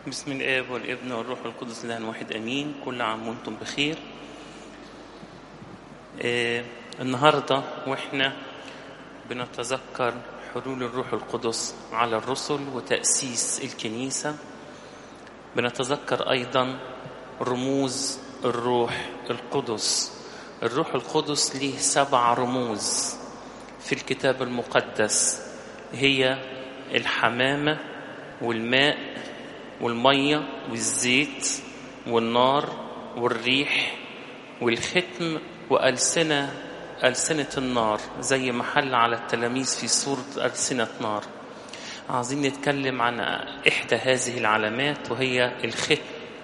بسم الآب والابن والروح القدس الآن واحد أمين كل عام وأنتم بخير آه النهاردة وإحنا بنتذكر حلول الروح القدس على الرسل وتأسيس الكنيسة بنتذكر أيضا رموز الروح القدس الروح القدس ليه سبع رموز في الكتاب المقدس هي الحمامة والماء والمية والزيت والنار والريح والختم وألسنة ألسنة النار زي ما حل على التلاميذ في سورة ألسنة نار عايزين نتكلم عن إحدى هذه العلامات وهي الختم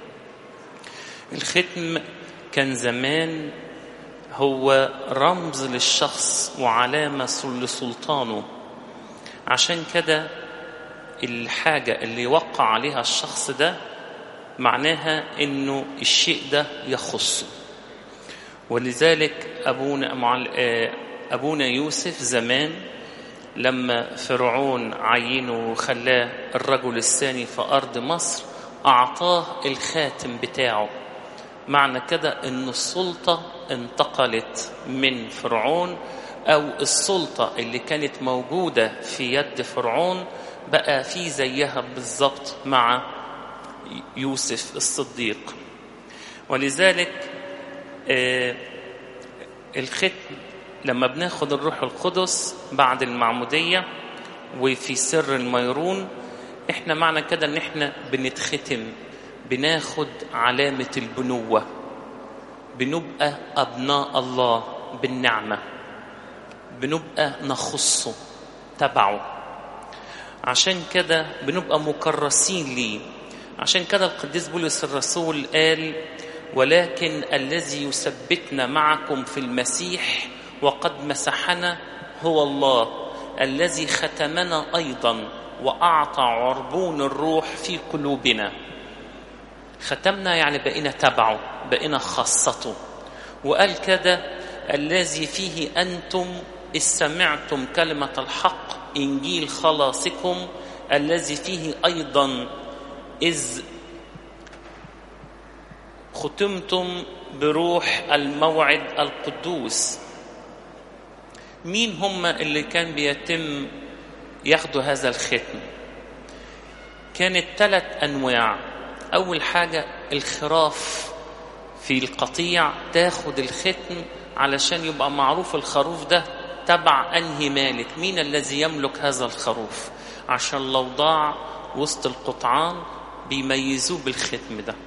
الختم كان زمان هو رمز للشخص وعلامة لسلطانه عشان كده الحاجة اللي يوقع عليها الشخص ده معناها انه الشيء ده يخصه ولذلك ابونا معل... ابونا يوسف زمان لما فرعون عينه وخلاه الرجل الثاني في ارض مصر اعطاه الخاتم بتاعه معنى كده ان السلطه انتقلت من فرعون او السلطه اللي كانت موجوده في يد فرعون بقى في زيها بالظبط مع يوسف الصديق ولذلك آه الختم لما بناخد الروح القدس بعد المعمودية وفي سر الميرون احنا معنى كده ان احنا بنتختم بناخد علامة البنوة بنبقى أبناء الله بالنعمة بنبقى نخصه تبعه عشان كده بنبقى مكرسين ليه عشان كده القديس بولس الرسول قال ولكن الذي يثبتنا معكم في المسيح وقد مسحنا هو الله الذي ختمنا ايضا واعطى عربون الروح في قلوبنا ختمنا يعني بقينا تبعه بقينا خاصته وقال كده الذي فيه انتم اذ سمعتم كلمه الحق انجيل خلاصكم الذي فيه ايضا اذ ختمتم بروح الموعد القدوس مين هم اللي كان بيتم ياخدوا هذا الختم كانت ثلاث انواع اول حاجه الخراف في القطيع تاخد الختم علشان يبقى معروف الخروف ده تبع انهي مالك مين الذي يملك هذا الخروف عشان لو ضاع وسط القطعان بيميزوه بالختم ده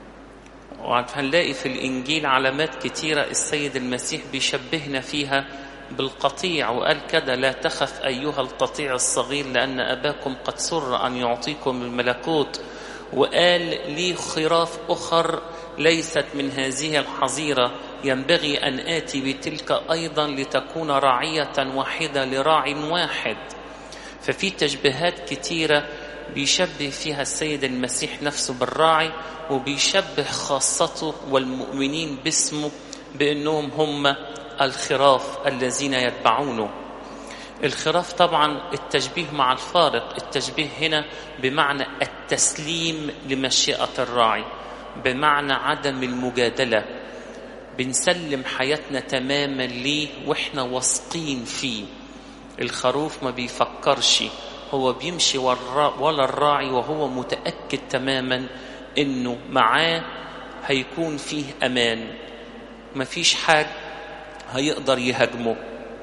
وهنلاقي في الانجيل علامات كتيره السيد المسيح بيشبهنا فيها بالقطيع وقال كده لا تخف ايها القطيع الصغير لان اباكم قد سر ان يعطيكم الملكوت وقال لي خراف اخر ليست من هذه الحظيره ينبغي ان اتي بتلك ايضا لتكون راعيه واحده لراع واحد ففي تشبيهات كتيره بيشبه فيها السيد المسيح نفسه بالراعي وبيشبه خاصته والمؤمنين باسمه بانهم هم الخراف الذين يتبعونه الخراف طبعا التشبيه مع الفارق التشبيه هنا بمعنى التسليم لمشيئه الراعي بمعنى عدم المجادله بنسلم حياتنا تماما ليه واحنا واثقين فيه الخروف ما بيفكرش هو بيمشي ولا الراعي وهو متأكد تماما انه معاه هيكون فيه امان مفيش حاجة هيقدر يهاجمه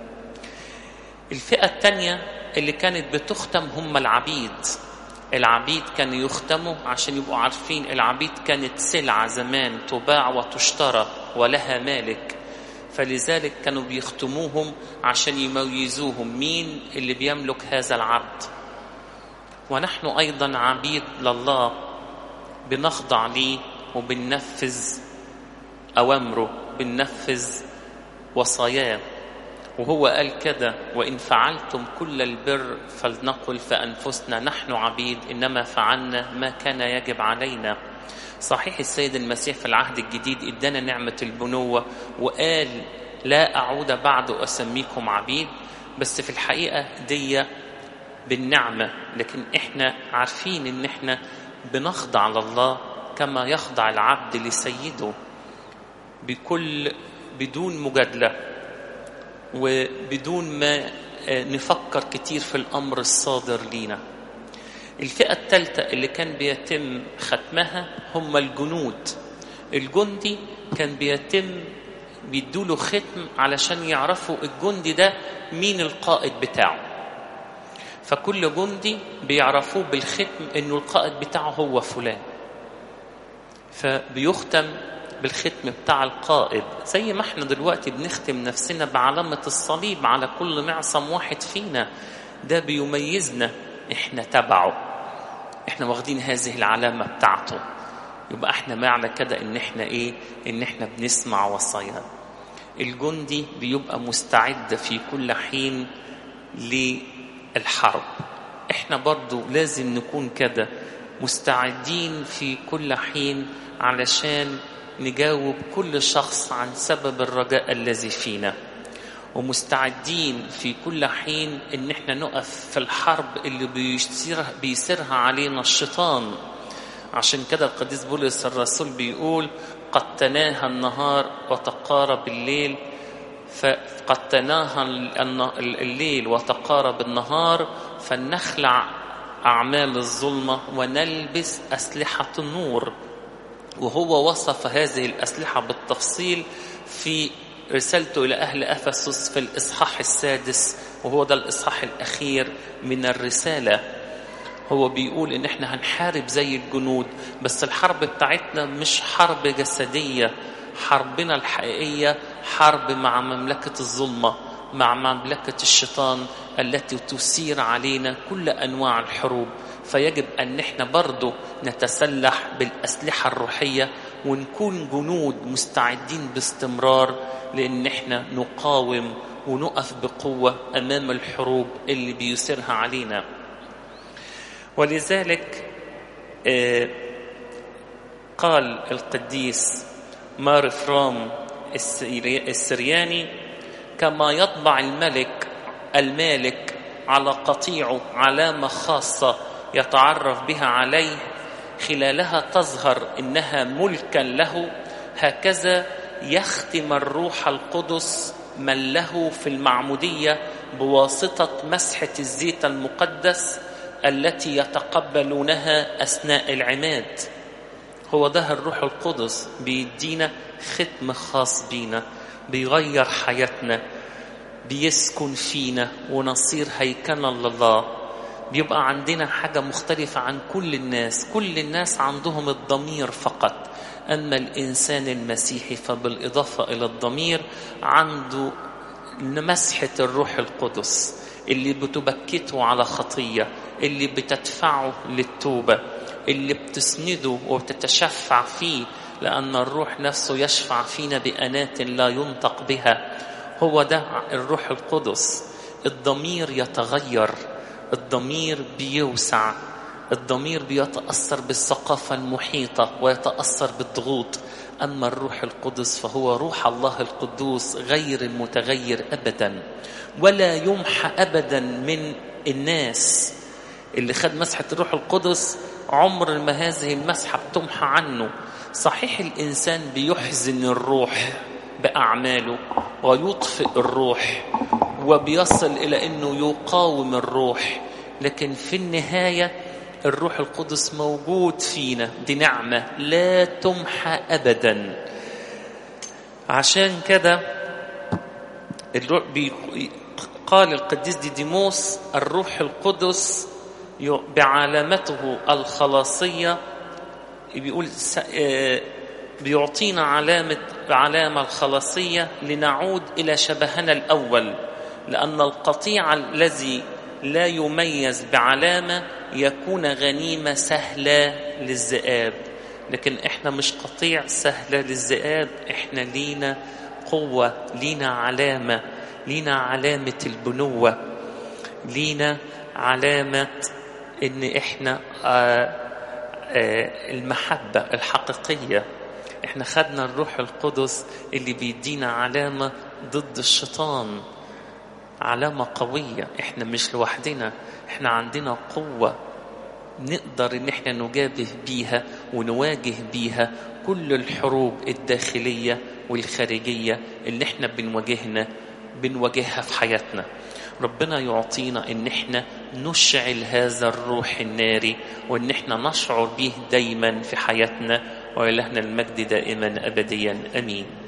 الفئة التانية اللي كانت بتختم هم العبيد العبيد كانوا يختموا عشان يبقوا عارفين العبيد كانت سلعة زمان تباع وتشترى ولها مالك فلذلك كانوا بيختموهم عشان يميزوهم مين اللي بيملك هذا العبد ونحن ايضا عبيد لله بنخضع ليه وبننفذ اوامره بننفذ وصاياه وهو قال كده وان فعلتم كل البر فلنقل فانفسنا نحن عبيد انما فعلنا ما كان يجب علينا صحيح السيد المسيح في العهد الجديد ادانا نعمه البنوه وقال لا اعود بعد اسميكم عبيد بس في الحقيقه دي بالنعمه لكن احنا عارفين ان احنا بنخضع لله كما يخضع العبد لسيده بكل بدون مجادلة وبدون ما نفكر كتير في الأمر الصادر لينا الفئة الثالثة اللي كان بيتم ختمها هم الجنود الجندي كان بيتم بيدوله ختم علشان يعرفوا الجندي ده مين القائد بتاعه فكل جندي بيعرفوه بالختم انه القائد بتاعه هو فلان فبيختم بالختم بتاع القائد زي ما احنا دلوقتي بنختم نفسنا بعلامة الصليب على كل معصم واحد فينا ده بيميزنا احنا تبعه احنا واخدين هذه العلامة بتاعته يبقى احنا معنى كده ان احنا ايه ان احنا بنسمع وصايا الجندي بيبقى مستعد في كل حين للحرب احنا برضو لازم نكون كده مستعدين في كل حين علشان نجاوب كل شخص عن سبب الرجاء الذي فينا ومستعدين في كل حين ان احنا نقف في الحرب اللي بيسيرها, بيسيرها علينا الشيطان عشان كده القديس بولس الرسول بيقول قد تناهى النهار وتقارب الليل فقد تناهى الليل وتقارب النهار فلنخلع أعمال الظلمة ونلبس أسلحة النور وهو وصف هذه الأسلحة بالتفصيل في رسالته إلى أهل أفسس في الإصحاح السادس وهو ده الإصحاح الأخير من الرسالة هو بيقول إن إحنا هنحارب زي الجنود بس الحرب بتاعتنا مش حرب جسدية حربنا الحقيقية حرب مع مملكة الظلمة مع مملكة الشيطان التي تثير علينا كل أنواع الحروب فيجب أن نحن برضو نتسلح بالأسلحة الروحية ونكون جنود مستعدين باستمرار لأن احنا نقاوم ونقف بقوة أمام الحروب اللي بيسيرها علينا ولذلك قال القديس مار فرام السرياني كما يطبع الملك المالك على قطيعه علامة خاصة يتعرف بها عليه خلالها تظهر إنها ملكا له هكذا يختم الروح القدس من له في المعمودية بواسطة مسحة الزيت المقدس التي يتقبلونها أثناء العماد هو ده الروح القدس بيدينا ختم خاص بينا بيغير حياتنا بيسكن فينا ونصير هيكلا لله بيبقى عندنا حاجة مختلفة عن كل الناس كل الناس عندهم الضمير فقط أما الإنسان المسيحي فبالإضافة إلى الضمير عنده مسحة الروح القدس اللي بتبكته على خطية اللي بتدفعه للتوبة اللي بتسنده وبتتشفع فيه لأن الروح نفسه يشفع فينا بأنات لا ينطق بها هو ده الروح القدس الضمير يتغير الضمير بيوسع الضمير بيتأثر بالثقافة المحيطة ويتأثر بالضغوط أما الروح القدس فهو روح الله القدوس غير المتغير أبدا ولا يمحى أبدا من الناس اللي خد مسحة الروح القدس عمر ما هذه المسحة بتمحى عنه صحيح الإنسان بيحزن الروح بأعماله ويطفئ الروح وبيصل إلى أنه يقاوم الروح لكن في النهاية الروح القدس موجود فينا دي نعمة لا تمحى أبدا عشان كده قال القديس ديديموس الروح القدس بعلامته الخلاصية بيقول بيعطينا علامة علامة الخلاصية لنعود إلى شبهنا الأول لأن القطيع الذي لا يميز بعلامة يكون غنيمة سهلة للذئاب لكن احنا مش قطيع سهلة للذئاب احنا لينا قوة لينا علامة لينا علامة البنوة لينا علامة ان احنا آآ آآ المحبة الحقيقية احنا خدنا الروح القدس اللي بيدينا علامة ضد الشيطان علامة قوية احنا مش لوحدنا احنا عندنا قوة نقدر ان احنا نجابه بيها ونواجه بيها كل الحروب الداخلية والخارجية اللي احنا بنواجهنا بنواجهها في حياتنا ربنا يعطينا ان احنا نشعل هذا الروح الناري وان احنا نشعر به دايما في حياتنا ولهنا المجد دائما ابديا امين